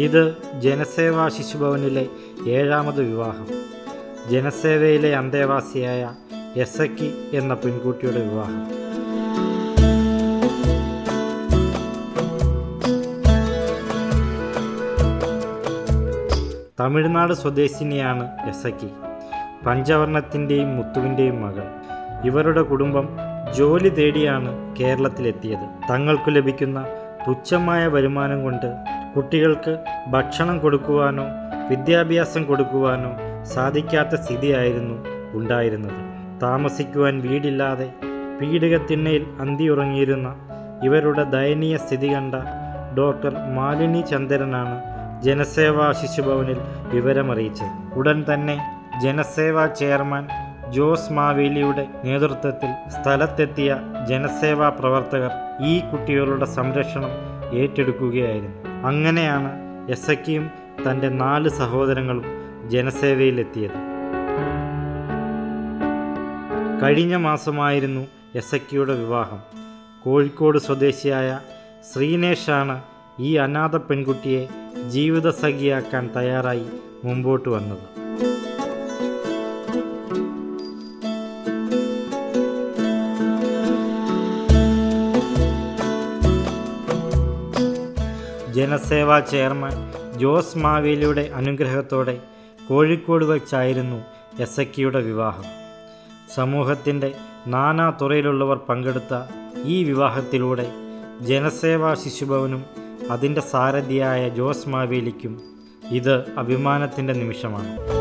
ഇത് ജനസേവാ ശിശുഭവനിലെ ഏഴാമത് വിവാഹം ജനസേവയിലെ അന്തേവാസിയായ എസക്കി എന്ന പെൺകുട്ടിയുടെ വിവാഹം തമിഴ്നാട് സ്വദേശിനിയാണ് എസക്കി പഞ്ചവർണത്തിൻ്റെയും മുത്തുവിൻ്റെയും മകൾ ഇവരുടെ കുടുംബം ജോലി തേടിയാണ് കേരളത്തിലെത്തിയത് തങ്ങൾക്കു ലഭിക്കുന്ന തുച്ഛമായ വരുമാനം കൊണ്ട് കുട്ടികൾക്ക് ഭക്ഷണം കൊടുക്കുവാനോ വിദ്യാഭ്യാസം കൊടുക്കുവാനോ സാധിക്കാത്ത സ്ഥിതിയായിരുന്നു ഉണ്ടായിരുന്നത് താമസിക്കുവാൻ വീടില്ലാതെ പീഡികത്തിണ്ണയിൽ അന്തിയുറങ്ങിയിരുന്ന ഇവരുടെ ദയനീയ സ്ഥിതി കണ്ട ഡോക്ടർ മാലിനി ചന്ദ്രനാണ് ജനസേവാ ശിശുഭവനിൽ വിവരമറിയിച്ചത് ഉടൻ തന്നെ ജനസേവാ ചെയർമാൻ ജോസ് മാവേലിയുടെ നേതൃത്വത്തിൽ സ്ഥലത്തെത്തിയ ജനസേവാ പ്രവർത്തകർ ഈ കുട്ടികളുടെ സംരക്ഷണം ഏറ്റെടുക്കുകയായിരുന്നു അങ്ങനെയാണ് എസക്കിയും തൻ്റെ നാല് സഹോദരങ്ങളും ജനസേവയിലെത്തിയത് കഴിഞ്ഞ മാസമായിരുന്നു എസക്കിയുടെ വിവാഹം കോഴിക്കോട് സ്വദേശിയായ ശ്രീനേഷാണ് ഈ അനാഥ പെൺകുട്ടിയെ ജീവിതസഖിയാക്കാൻ തയ്യാറായി മുമ്പോട്ട് വന്നത് ജനസേവാ ചെയർമാൻ ജോസ് മാവേലിയുടെ അനുഗ്രഹത്തോടെ കോഴിക്കോട് വച്ചായിരുന്നു എസക്കിയുടെ വിവാഹം സമൂഹത്തിൻ്റെ നാനാ തുറയിലുള്ളവർ പങ്കെടുത്ത ഈ വിവാഹത്തിലൂടെ ജനസേവാ ശിശുഭവനും അതിൻ്റെ സാരഥിയായ ജോസ് മാവേലിക്കും ഇത് അഭിമാനത്തിൻ്റെ നിമിഷമാണ്